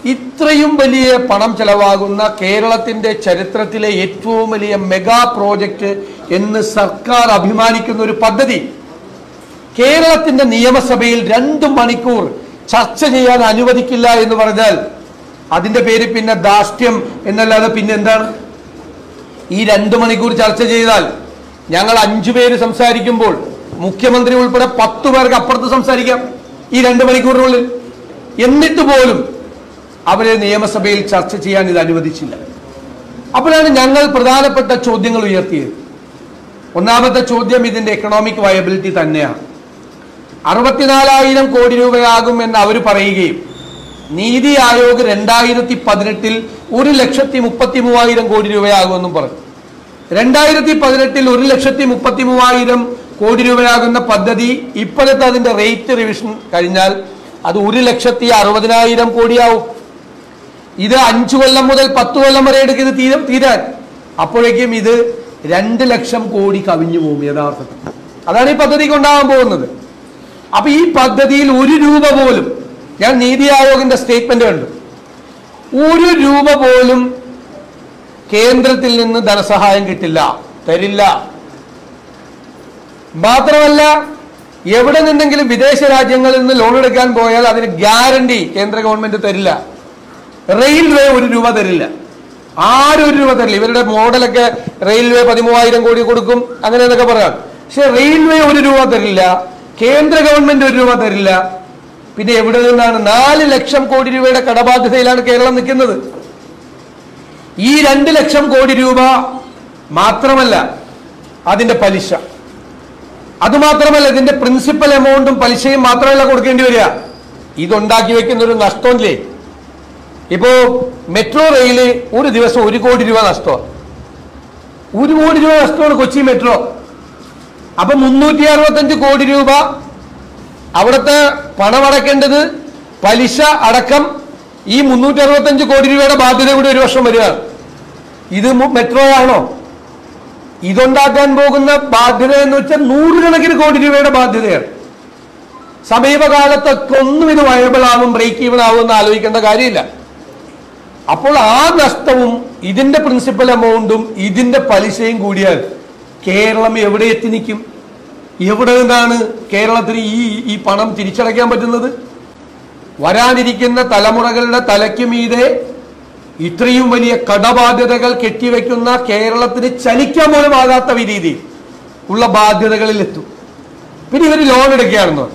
ഇത്രയും വലിയ പണം ചെലവാകുന്ന കേരളത്തിന്റെ ചരിത്രത്തിലെ ഏറ്റവും വലിയ മെഗാ പ്രോജക്റ്റ് എന്ന് സർക്കാർ അഭിമാനിക്കുന്ന ഒരു പദ്ധതി കേരളത്തിന്റെ നിയമസഭയിൽ രണ്ട് മണിക്കൂർ ചർച്ച ചെയ്യാൻ അനുവദിക്കില്ല എന്ന് പറഞ്ഞാൽ അതിന്റെ പേര് പിന്നെ ധാർഷ്ട്യം എന്നല്ലാതെ പിന്നെ എന്താണ് ഈ രണ്ട് മണിക്കൂർ ചർച്ച ചെയ്താൽ ഞങ്ങൾ അഞ്ചു പേര് സംസാരിക്കുമ്പോൾ മുഖ്യമന്ത്രി ഉൾപ്പെടെ പത്തു പേർക്ക് അപ്പുറത്ത് സംസാരിക്കാം ഈ രണ്ട് മണിക്കൂറിനുള്ളിൽ എന്നിട്ട് പോലും അവരെ നിയമസഭയിൽ ചർച്ച ചെയ്യാൻ ഇത് അനുവദിച്ചില്ല അപ്പോഴാണ് ഞങ്ങൾ പ്രധാനപ്പെട്ട ചോദ്യങ്ങൾ ഉയർത്തിയത് ഒന്നാമത്തെ ചോദ്യം ഇതിന്റെ എക്കണോമിക് വയബിലിറ്റി തന്നെയാണ് അറുപത്തിനാലായിരം കോടി രൂപയാകും എന്ന് അവർ പറയുകയും നീതി ആയോഗ് രണ്ടായിരത്തി പതിനെട്ടിൽ ഒരു ലക്ഷത്തി മുപ്പത്തി മൂവായിരം കോടി രൂപയാകുമെന്നും പറഞ്ഞു രണ്ടായിരത്തി പതിനെട്ടിൽ ഒരു ലക്ഷത്തി മുപ്പത്തി മൂവായിരം കോടി രൂപയാകുന്ന പദ്ധതി ഇപ്പോഴത്തെ അതിന്റെ റേറ്റ് റിവിഷൻ കഴിഞ്ഞാൽ അത് ഒരു ലക്ഷത്തി അറുപതിനായിരം കോടിയാവും ഇത് അഞ്ചു കൊല്ലം മുതൽ പത്ത് കൊല്ലം വരെ എടുക്കും ഇത് തീരം തീരാൻ അപ്പോഴേക്കും ഇത് രണ്ട് ലക്ഷം കോടി കവിഞ്ഞു പോകും യഥാർത്ഥത്തിൽ അതാണ് ഈ പദ്ധതിക്ക് ഉണ്ടാകാൻ പോകുന്നത് അപ്പൊ ഈ പദ്ധതിയിൽ ഒരു രൂപ പോലും ഞാൻ നീതി ആയോഗിന്റെ സ്റ്റേറ്റ്മെന്റ് കണ്ടു ഒരു രൂപ പോലും കേന്ദ്രത്തിൽ നിന്ന് ധനസഹായം കിട്ടില്ല തരില്ല മാത്രമല്ല എവിടെ നിന്നെങ്കിലും വിദേശ രാജ്യങ്ങളിൽ നിന്ന് ലോൺ എടുക്കാൻ പോയാൽ അതിന് ഗ്യാരണ്ടി കേന്ദ്ര ഗവൺമെന്റ് തരില്ല റെയിൽവേ ഒരു രൂപ തരില്ല ആരും ഒരു രൂപ തരില്ല ഇവരുടെ മോഡലൊക്കെ റെയിൽവേ പതിമൂവായിരം കോടി കൊടുക്കും അങ്ങനെ എന്നൊക്കെ പറയാം പക്ഷെ റെയിൽവേ ഒരു രൂപ തരില്ല കേന്ദ്ര ഗവൺമെന്റ് ഒരു രൂപ തരില്ല പിന്നെ എവിടെ നിന്നാണ് നാല് ലക്ഷം കോടി രൂപയുടെ കടബാധ്യതയിലാണ് കേരളം നിൽക്കുന്നത് ഈ രണ്ട് ലക്ഷം കോടി രൂപ മാത്രമല്ല അതിന്റെ പലിശ അതുമാത്രമല്ല ഇതിന്റെ പ്രിൻസിപ്പൽ എമൗണ്ടും പലിശയും മാത്രമല്ല കൊടുക്കേണ്ടി വരിക ഇതുണ്ടാക്കി വെക്കുന്ന ഒരു നഷ്ടമില്ലേ ഇപ്പോ മെട്രോ റെയില് ഒരു ദിവസം ഒരു കോടി രൂപ നഷ്ടമാണ് ഒരു കോടി രൂപ നഷ്ടമാണ് കൊച്ചി മെട്രോ അപ്പൊ മുന്നൂറ്റി അറുപത്തഞ്ച് കോടി രൂപ അവിടുത്തെ പണമടക്കേണ്ടത് പലിശ അടക്കം ഈ മുന്നൂറ്റി അറുപത്തഞ്ച് കോടി രൂപയുടെ ബാധ്യത കൂടി ഒരു വർഷം വരികയാണ് ഇത് മു- മെട്രോ ആണോ ഇതുണ്ടാക്കാൻ പോകുന്ന ബാധ്യത എന്ന് വെച്ചാൽ നൂറുകണക്കിന് കോടി രൂപയുടെ ബാധ്യതയാണ് സമീപകാലത്തൊക്കെ ഒന്നും ഇത് വയബിൾ ആവും ബ്രേക്ക് ഈവൻ ആവും എന്ന് ആലോചിക്കേണ്ട കാര്യമില്ല അപ്പോൾ ആ നഷ്ടവും ഇതിന്റെ പ്രിൻസിപ്പൽ എമൗണ്ടും ഇതിന്റെ പലിശയും കൂടിയാൽ കേരളം എവിടെ എത്തി നിൽക്കും എവിടെ നിന്നാണ് കേരളത്തിന് ഈ ഈ പണം തിരിച്ചടയ്ക്കാൻ പറ്റുന്നത് വരാനിരിക്കുന്ന തലമുറകളുടെ തലയ്ക്ക് മീതെ ഇത്രയും വലിയ കടബാധ്യതകൾ കെട്ടിവെക്കുന്ന കേരളത്തിന് ചലിക്കാൻ പോലും ആകാത്ത രീതിയിൽ ഉള്ള ബാധ്യതകളിൽ എത്തും പിന്നെ ഇവർ ലോൺ എടുക്കുകയാണെന്ന്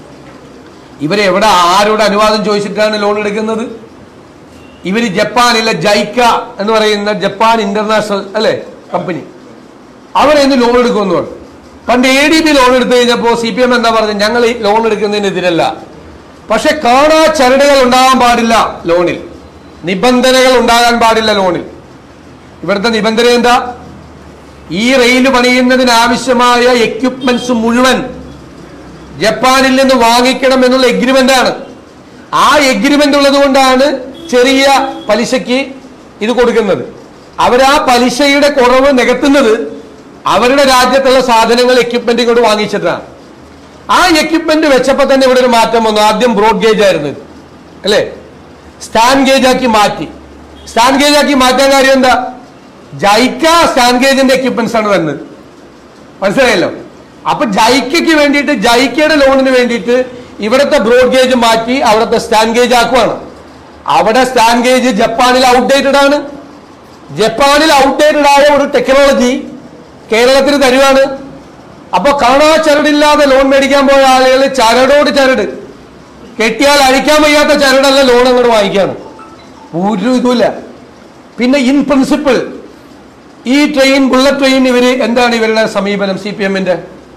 ഇവരെ എവിടെ ആരോട് അനുവാദം ചോദിച്ചിട്ടാണ് ലോൺ എടുക്കുന്നത് ഇവർ ജപ്പാനിലെ ജൈക്ക എന്ന് പറയുന്ന ജപ്പാൻ ഇന്റർനാഷണൽ അല്ലെ കമ്പനി അവരെ ഇന്ന് ലോൺ എടുക്കുമെന്ന് പറഞ്ഞു പണ്ട് എ ഡി ബി ലോൺ എടുത്തു കഴിഞ്ഞപ്പോൾ സി പി എം എന്താ പറഞ്ഞത് ഞങ്ങൾ ഈ ലോൺ എടുക്കുന്നതിനെതിരല്ല പക്ഷെ കാണാ ചരടുകൾ ഉണ്ടാകാൻ പാടില്ല ലോണിൽ നിബന്ധനകൾ ഉണ്ടാകാൻ പാടില്ല ലോണിൽ ഇവിടുത്തെ നിബന്ധന എന്താ ഈ റെയിൽ പണിയുന്നതിന് ആവശ്യമായ എക്യുപ്മെന്റ്സ് മുഴുവൻ ജപ്പാനിൽ നിന്ന് വാങ്ങിക്കണം എന്നുള്ള എഗ്രിമെന്റ് ആണ് ആ എഗ്രിമെന്റ് ഉള്ളത് കൊണ്ടാണ് ചെറിയ പലിശയ്ക്ക് ഇത് കൊടുക്കുന്നത് അവർ ആ പലിശയുടെ കുറവ് നികത്തുന്നത് അവരുടെ രാജ്യത്തുള്ള സാധനങ്ങൾ എക്യുപ്മെന്റ് ഇങ്ങോട്ട് വാങ്ങിച്ചിട്ടാണ് ആ എക്യുപ്മെന്റ് വെച്ചപ്പോ തന്നെ ഇവിടെ ഒരു മാറ്റം വന്നു ആദ്യം ബ്രോഡ് ഗേജ് ആയിരുന്നു ഇത്. അല്ലേ സ്റ്റാൻ ഗേജ് ആക്കി മാറ്റി സ്റ്റാൻ ഗേജ് ആക്കി മാറ്റാൻ കാര്യം എന്താ ജൈക്ക സ്റ്റാൻ ഗേജിന്റെ എക്യുപ്മെന്റ്സ് ആണ് വരുന്നത് മനസ്സിലായല്ലോ അപ്പൊ ജൈക്കയ്ക്ക് വേണ്ടിയിട്ട് ജൈക്കയുടെ ലോണിന് വേണ്ടിയിട്ട് ഇവിടുത്തെ ബ്രോഡ് ഗേജ് മാറ്റി അവിടുത്തെ സ്റ്റാൻ ഗേജ് ആക്കുവാണ് അവിടെ സ്റ്റാൻ ഗേജ് ജപ്പാനിൽ ഔട്ട്ഡേറ്റഡ് ആണ് ജപ്പാനിൽ ഔട്ട്ഡേറ്റഡ് ആയ ഒരു ടെക്നോളജി കേരളത്തിന് തരുവാണ് അപ്പൊ കാണാ ചരടില്ലാതെ ലോൺ മേടിക്കാൻ പോയ ആളുകൾ ചരടോട് ചരട് കെട്ടിയാൽ അഴിക്കാൻ വയ്യാത്ത ചരടല്ല ലോൺ അങ്ങോട്ട് വാങ്ങിക്കാണ് ഒരു ഇതുമില്ല പിന്നെ ഇൻ പ്രിൻസിപ്പിൾ ഈ ട്രെയിൻ ബുള്ളറ്റ് ട്രെയിൻ ഇവര് എന്താണ് ഇവരുടെ സമീപനം സി പി എമ്മിന്റെ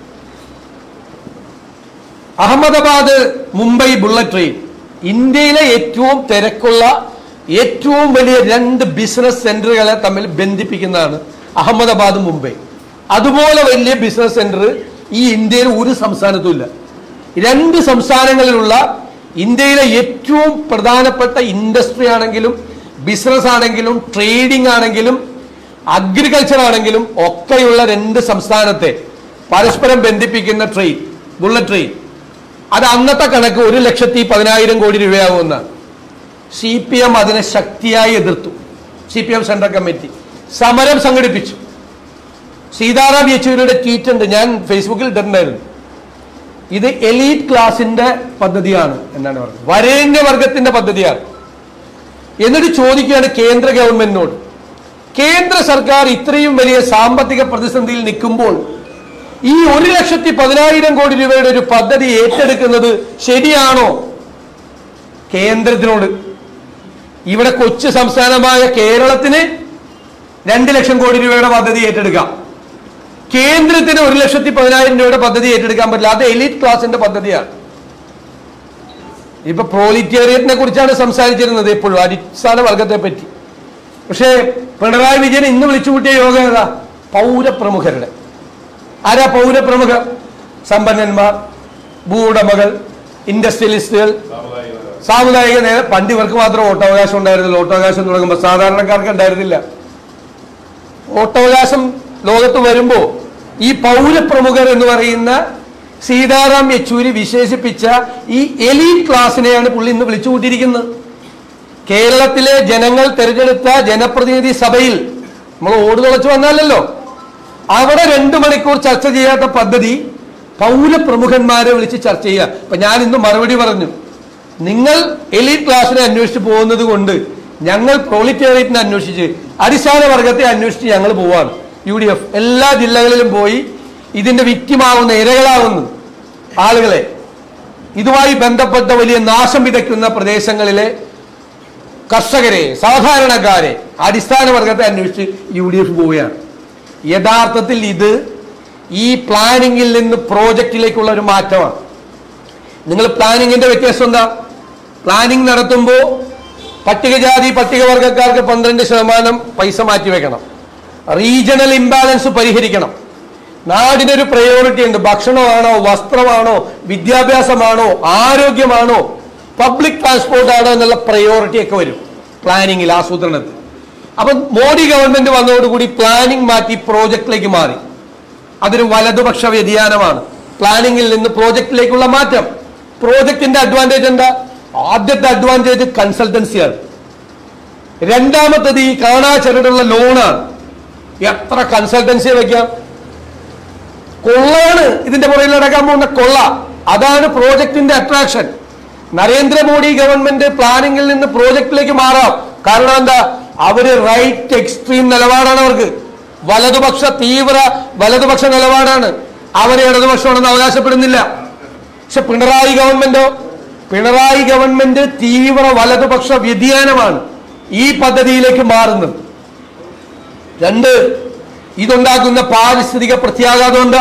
അഹമ്മദാബാദ് മുംബൈ ബുള്ളറ്റ് ട്രെയിൻ ഇന്ത്യയിലെ ഏറ്റവും തിരക്കുള്ള ഏറ്റവും വലിയ രണ്ട് ബിസിനസ് സെന്ററുകളെ തമ്മിൽ ബന്ധിപ്പിക്കുന്നതാണ് അഹമ്മദാബാദ് മുംബൈ അതുപോലെ വലിയ ബിസിനസ് സെന്റർ ഈ ഇന്ത്യയിൽ ഒരു സംസ്ഥാനത്തും ഇല്ല രണ്ട് സംസ്ഥാനങ്ങളിലുള്ള ഇന്ത്യയിലെ ഏറ്റവും പ്രധാനപ്പെട്ട ഇൻഡസ്ട്രി ആണെങ്കിലും ബിസിനസ് ആണെങ്കിലും ട്രേഡിംഗ് ആണെങ്കിലും അഗ്രികൾച്ചർ ആണെങ്കിലും ഒക്കെയുള്ള രണ്ട് സംസ്ഥാനത്തെ പരസ്പരം ബന്ധിപ്പിക്കുന്ന ട്രെയിൻ ബുള്ളറ്റ് ട്രെയിൻ അത് അന്നത്തെ കണക്ക് ഒരു ലക്ഷത്തി പതിനായിരം കോടി രൂപയാകുമെന്നാണ് സി പി എം അതിനെ ശക്തിയായി എതിർത്തു C P M central committee സമരം സംഘടിപ്പിച്ചു സീതാറാം യെച്ചൂരിയുടെ ട്വീറ്റ് ഉണ്ട് ഞാൻ ഫേസ്ബുക്കിൽ ഇട്ടിട്ടുണ്ടായിരുന്നു ഇത് എലീറ്റ് ക്ലാസിന്റെ പദ്ധതിയാണ് എന്നാണ് പറഞ്ഞത് വരേണ്യവർഗത്തിന്റെ പദ്ധതിയാണ് എന്നിട്ട് ചോദിക്കുകയാണ് കേന്ദ്ര ഗവൺമെന്റിനോട് കേന്ദ്ര സർക്കാർ ഇത്രയും വലിയ സാമ്പത്തിക പ്രതിസന്ധിയിൽ നിൽക്കുമ്പോൾ ഈ ഒരു ലക്ഷത്തി പതിനായിരം കോടി രൂപയുടെ ഒരു പദ്ധതി ഏറ്റെടുക്കുന്നത് ശരിയാണോ കേന്ദ്രത്തിനോട് ഇവിടെ കൊച്ചു സംസ്ഥാനമായ കേരളത്തിന് രണ്ട് ലക്ഷം കോടി രൂപയുടെ പദ്ധതി ഏറ്റെടുക്കാം കേന്ദ്രത്തിന് ഒരു ലക്ഷത്തി പതിനായിരം രൂപയുടെ പദ്ധതി ഏറ്റെടുക്കാൻ പറ്റില്ല അത് എലീറ്റ് ക്ലാസിന്റെ പദ്ധതിയാണ് ഇപ്പൊ പ്രോലിറ്റേറിയറ്റിനെ കുറിച്ചാണ് സംസാരിച്ചിരുന്നത് എപ്പോഴും അടിസ്ഥാന വർഗത്തെ പറ്റി പക്ഷേ പിണറായി വിജയൻ ഇന്ന് വിളിച്ചുകൂട്ടിയ യോഗം ഏതാ പൗരപ്രമുഖരുടെ ആരാ പൗരപ്രമുഖർ സമ്പന്നന്മാർ ഭൂവുടമകൾ ഇൻഡസ്ട്രിയലിസ്റ്റുകൾ സാമുദായിക നേരെ പണ്ട് ഇവർക്ക് മാത്രം വോട്ടവകാശം ഉണ്ടായിരുന്നില്ല വോട്ടവകാശം തുടങ്ങുമ്പോൾ സാധാരണക്കാർക്ക് ഉണ്ടായിരുന്നില്ല വോട്ടവകാശം ലോകത്ത് വരുമ്പോ ഈ പൗരപ്രമുഖർ എന്ന് പറയുന്ന സീതാറാം യെച്ചൂരി വിശേഷിപ്പിച്ച ഈ എലീറ്റ് ക്ലാസിനെയാണ് പുള്ളി ഇന്ന് വിളിച്ചു കൂട്ടിയിരിക്കുന്നത് കേരളത്തിലെ ജനങ്ങൾ തെരഞ്ഞെടുത്ത ജനപ്രതിനിധി സഭയിൽ നമ്മൾ ഓട് തുളച്ചു വന്നാലല്ലോ അവിടെ രണ്ടു മണിക്കൂർ ചർച്ച ചെയ്യാത്ത പദ്ധതി പൗരപ്രമുഖന്മാരെ വിളിച്ച് ചർച്ച ചെയ്യുക അപ്പൊ ഞാൻ ഇന്ന് മറുപടി പറഞ്ഞു നിങ്ങൾ എലീറ്റ് ക്ലാസ്സിനെ അന്വേഷിച്ച് പോകുന്നത് കൊണ്ട് ഞങ്ങൾ പ്രോളിറ്റേറിയറ്റിനെ അന്വേഷിച്ച് അടിസ്ഥാന വർഗത്തെ അന്വേഷിച്ച് ഞങ്ങൾ പോവാണ് യു ഡി എഫ് എല്ലാ ജില്ലകളിലും പോയി ഇതിന്റെ വിക്റ്റിമാവുന്ന ഇരകളാവുന്നു ആളുകളെ ഇതുമായി ബന്ധപ്പെട്ട വലിയ നാശം വിതയ്ക്കുന്ന പ്രദേശങ്ങളിലെ കർഷകരെ സാധാരണക്കാരെ അടിസ്ഥാന വർഗത്തെ അന്വേഷിച്ച് യു ഡി എഫ് പോവുകയാണ് യഥാർത്ഥത്തിൽ ഇത് ഈ പ്ലാനിങ്ങിൽ നിന്ന് പ്രോജക്റ്റിലേക്കുള്ള ഒരു മാറ്റമാണ് നിങ്ങൾ പ്ലാനിങ്ങിന്റെ വ്യത്യാസം എന്താ പ്ലാനിങ് നടത്തുമ്പോൾ പട്ടികജാതി പട്ടികവർഗക്കാർക്ക് പന്ത്രണ്ട് ശതമാനം പൈസ മാറ്റിവെക്കണം റീജിയണൽ ഇംബാലൻസ് പരിഹരിക്കണം നാടിനൊരു പ്രയോറിറ്റി ഉണ്ട് ഭക്ഷണമാണോ വസ്ത്രമാണോ വിദ്യാഭ്യാസമാണോ ആരോഗ്യമാണോ പബ്ലിക് ട്രാൻസ്പോർട്ട് ആണോ എന്നുള്ള പ്രയോറിറ്റി ഒക്കെ വരും പ്ലാനിങ്ങിൽ ആസൂത്രണത്തിൽ അപ്പൊ മോഡി ഗവൺമെന്റ് വന്നതോടുകൂടി പ്ലാനിങ് മാറ്റി പ്രോജക്റ്റിലേക്ക് മാറി അതൊരു വലതുപക്ഷ വ്യതിയാനമാണ് പ്ലാനിങ്ങിൽ നിന്ന് പ്രോജക്റ്റിലേക്കുള്ള മാറ്റം പ്രോജക്റ്റിന്റെ അഡ്വാൻറ്റേജ് എന്താ ആദ്യത്തെ അഡ്വാൻറ്റേജ് കൺസൾട്ടൻസിയാണ് രണ്ടാമത്തത് ഈ കാണാ ചെറുതുള്ള ലോണാണ് എത്ര കൺസൾട്ടൻസി വയ്ക്കാം കൊള്ളയാണ് ഇതിന്റെ പുറകിൽ നടക്കാൻ പോകുന്ന കൊള്ള അതാണ് പ്രോജക്റ്റിന്റെ അട്രാക്ഷൻ നരേന്ദ്രമോദി ഗവൺമെന്റ് പ്ലാനിങ്ങിൽ നിന്ന് പ്രോജക്റ്റിലേക്ക് മാറാം കാരണം എന്താ അവര് റൈറ്റ് എക്സ്ട്രീം നിലപാടാണ് അവർക്ക് വലതുപക്ഷ തീവ്ര വലതുപക്ഷ നിലപാടാണ് അവരെ ഇടതുപക്ഷമാണെന്ന് അവകാശപ്പെടുന്നില്ല പക്ഷെ പിണറായി ഗവൺമെന്റോ പിണറായി ഗവൺമെന്റ് തീവ്ര വലതുപക്ഷ വ്യതിയാനമാണ് ഈ പദ്ധതിയിലേക്ക് മാറുന്നത് രണ്ട് ഇതുണ്ടാക്കുന്ന പാരിസ്ഥിതിക പ്രത്യാഘാതം എന്താ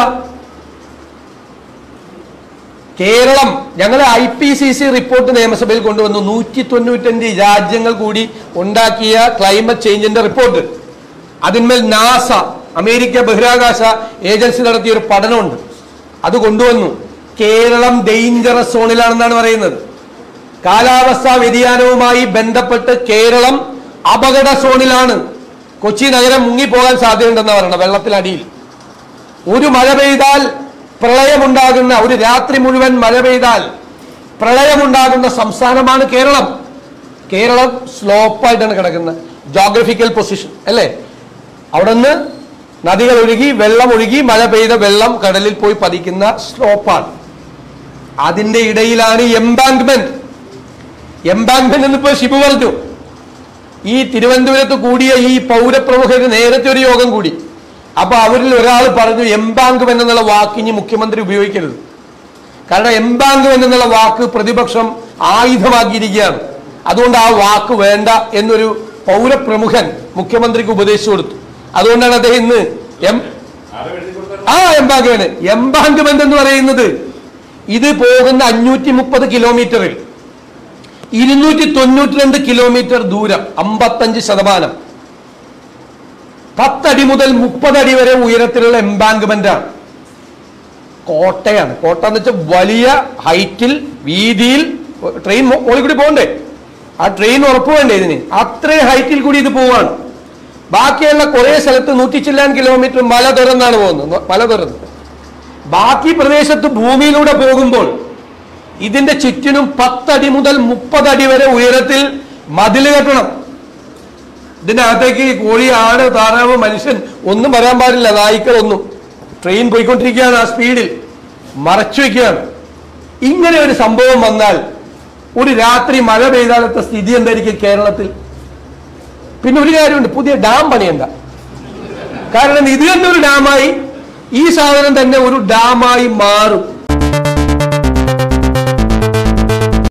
കേരളം ഞങ്ങൾ I P C C report നിയമസഭയിൽ കൊണ്ടുവന്നു നൂറ്റി തൊണ്ണൂറ്റഞ്ച് രാജ്യങ്ങൾ കൂടി ഉണ്ടാക്കിയ ക്ലൈമറ്റ് ചേഞ്ചിന്റെ റിപ്പോർട്ട് അതിന്മേൽ നാസ അമേരിക്ക ബഹിരാകാശ ഏജൻസി നടത്തിയ ഒരു പഠനമുണ്ട് അത് കൊണ്ടുവന്നു കേരളം ഡേഞ്ചറസ് സോണിലാണെന്നാണ് പറയുന്നത് കാലാവസ്ഥാ വ്യതിയാനവുമായി ബന്ധപ്പെട്ട് കേരളം അപകട സോണിലാണ് കൊച്ചി നഗരം മുങ്ങിപ്പോകാൻ സാധ്യതയുണ്ടെന്ന് പറയണം വെള്ളത്തിനടിയിൽ ഒരു മഴ പെയ്താൽ പ്രളയമുണ്ടാകുന്ന ഒരു രാത്രി മുഴുവൻ മഴ പെയ്താൽ പ്രളയമുണ്ടാകുന്ന സംസ്ഥാനമാണ് കേരളം കേരളം സ്ലോപ്പായിട്ടാണ് കിടക്കുന്നത് ജോഗ്രഫിക്കൽ പൊസിഷൻ അല്ലേ അവിടെ നിന്ന് നദികൾ ഒഴുകി വെള്ളം ഒഴുകി മഴ പെയ്ത വെള്ളം കടലിൽ പോയി പതിക്കുന്ന സ്ലോപ്പാണ് അതിന്റെ ഇടയിലാണ് എംബാങ്ക്മെന്റ് എംബാങ്ക്മെന്റ് എന്നിപ്പോ ശിബു പറഞ്ഞു ഈ തിരുവനന്തപുരത്ത് കൂടിയ ഈ പൗരപ്രമുഖര് നേരത്തെ ഒരു യോഗം കൂടി അപ്പൊ അവരിൽ ഒരാൾ പറഞ്ഞു എംബാങ്ക്മെന്റ് എന്നുള്ള വാക്ക് ഇനി മുഖ്യമന്ത്രി ഉപയോഗിക്കരുത് കാരണം എംബാങ്ക്മെന്റ് എന്നുള്ള വാക്ക് പ്രതിപക്ഷം ആയുധമാക്കിയിരിക്കുകയാണ് അതുകൊണ്ട് ആ വാക്ക് വേണ്ട എന്നൊരു പൗരപ്രമുഖൻ മുഖ്യമന്ത്രിക്ക് ഉപദേശിച്ചു കൊടുത്തു അതുകൊണ്ടാണ് അദ്ദേഹം ഇന്ന് എം ആ എംബാങ്ക്മെന്റ് എംബാങ്ക്മെന്റ് എന്ന് പറയുന്നത് ഇത് പോകുന്ന അഞ്ഞൂറ്റി മുപ്പത് കിലോമീറ്ററിൽ ഇരുന്നൂറ്റി തൊണ്ണൂറ്റി രണ്ട് കിലോമീറ്റർ ദൂരം അമ്പത്തഞ്ച് ശതമാനം പത്തടി മുതൽ മുപ്പതടി വരെ ഉയരത്തിലുള്ള എംബാങ്ക്മെന്റ് ആണ് കോട്ടയാണ് കോട്ട എന്ന് വെച്ചാൽ വലിയ ഹൈറ്റിൽ വീതിയിൽ ട്രെയിൻ മുകളിൽ കൂടി പോകണ്ടേ ആ ട്രെയിൻ ഉറപ്പ് വേണ്ടേ ഇതിന് അത്രയും ഹൈറ്റിൽ കൂടി ഇത് പോവാണ് ബാക്കിയുള്ള കുറെ സ്ഥലത്ത് നൂറ്റി ചില്ലാൻ കിലോമീറ്റർ മല തുറന്നാണ് പോകുന്നത് മല തുറന്ന് ബാക്കി പ്രദേശത്ത് ഭൂമിയിലൂടെ പോകുമ്പോൾ ഇതിന്റെ ചുറ്റിനും പത്തടി മുതൽ മുപ്പതടി വരെ ഉയരത്തിൽ മതില് കെട്ടണം ഇതിന്റെ അകത്തേക്ക് കോഴി ആട് താറാവ് മനുഷ്യൻ ഒന്നും വരാൻ പാടില്ല നായ്ക്കളൊന്നും ട്രെയിൻ പോയിക്കൊണ്ടിരിക്കുകയാണ് ആ സ്പീഡിൽ മറച്ചു വെക്കുകയാണ് ഇങ്ങനെ ഒരു സംഭവം വന്നാൽ ഒരു രാത്രി മഴ പെയ്താലത്തെ സ്ഥിതി എന്തായിരിക്കും കേരളത്തിൽ പിന്നെ ഒരു കാര്യമുണ്ട് പുതിയ ഡാം പണിയണ്ട കാരണം ഇത് തന്നെ ഒരു ഡാമായി ഈ സാധനം തന്നെ ഒരു ഡാമായി മാറും